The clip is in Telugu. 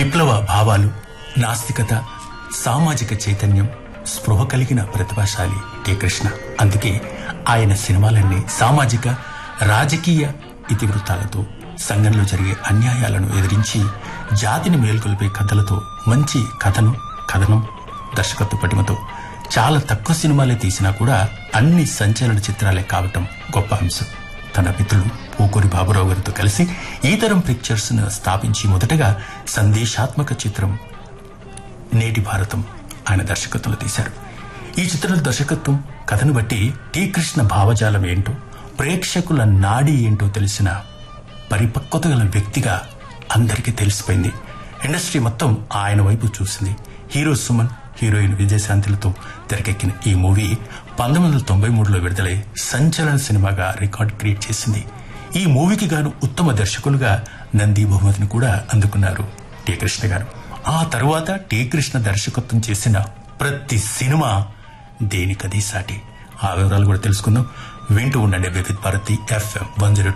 విప్లవ భావాలు నాస్తికత సామాజిక చైతన్యం స్పృహ కలిగిన ప్రతిభాశాలి టి కృష్ణ అందుకే ఆయన సినిమాలన్నీ సామాజిక రాజకీయ ఇతివృత్తాలతో సంఘంలో జరిగే అన్యాయాలను ఎదిరించి జాతిని మేల్కొల్పే కథలతో మంచి కథను కథనం దర్శకత్వ పటిమతో చాలా తక్కువ సినిమాలే తీసినా కూడా అన్ని సంచలన చిత్రాలే కావటం గొప్ప అంశం తన మిత్రులు పూకూరి బాబురావు గారితో కలిసి ఈ తరం పిక్చర్స్ ను స్థాపించి మొదటగా సందేశాత్మక చిత్రం నేటి భారతం ఆయన దర్శకత్వంలో తీశారు ఈ చిత్రం దర్శకత్వం కథను బట్టి టి కృష్ణ భావజాలం ఏంటో ప్రేక్షకుల నాడి ఏంటో తెలిసిన పరిపక్వత గల వ్యక్తిగా అందరికీ తెలిసిపోయింది ఇండస్ట్రీ మొత్తం ఆయన వైపు చూసింది హీరో సుమన్ హీరోయిన్ విజయశాంతిలతో తెరకెక్కిన ఈ మూవీ పంతొమ్మిది వందల తొంభై మూడులో విడుదలై సంచలన సినిమాగా రికార్డ్ క్రియేట్ చేసింది ఈ మూవీకి గాను ఉత్తమ దర్శకులుగా నంది బహుమతిని కూడా అందుకున్నారు టి కృష్ణ గారు ఆ తరువాత టి కృష్ణ దర్శకత్వం చేసిన ప్రతి సినిమా దేనికది సాటి ఆ వివరాలు కూడా తెలుసుకుందాం వింటూ ఉండండి Vividh Bharati FM one zero